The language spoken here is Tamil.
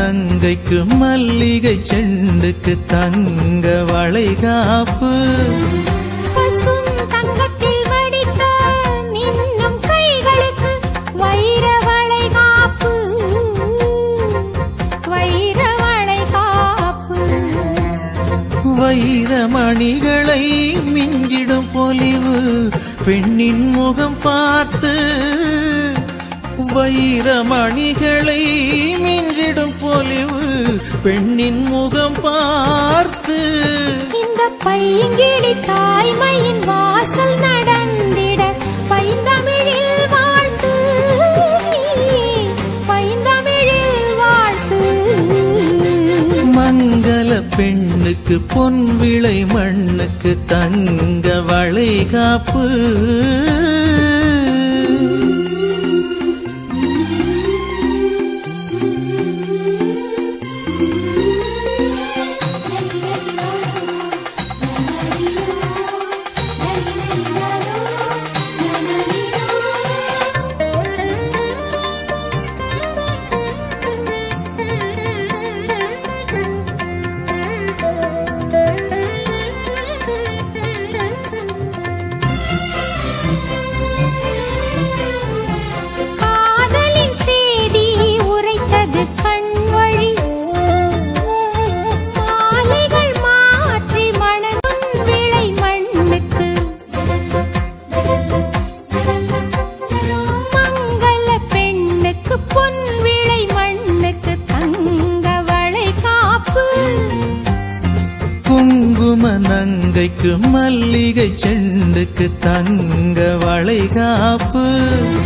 நங்கைக்கு மல்லிகை செண்டுக்கு தங்க வளைகாப்பு பசும் தங்கத்தில் வடித்த மின்னும் கைகளுக்கு வைர வளைகாப்பு வைர வளைகாப்பு வைரமணிகளை மிஞ்சிடும் பொலிவு பெண்ணின் முகம் பார்த்து வைரமணிகளை மிஞ்சிடும் பொலிவு பெண்ணின் முகம் பார்த்து இந்த பைங்கிளி தாய்மையின் வாசல் நடந்திட பைந்தமிழில் வாழ்த்து பைந்தமிழில் வாழ்த்து மங்கள பெண்ணுக்கு பொன் விளை மண்ணுக்கு தங்க வளைகாப்பு காதலின் செய்தி உரைத்தது கண்வழி மாலைகள் மாற்றி மணனும் விளை மண்ணுக்கு மங்கள பெண்ணுக்கு பொன் விளை மண்ணுக்கு தங்க வளை காப்பு குங்கும நங்கைக்கு மல்லிகை செண்டுக்கு தங்க வளைகாப்பு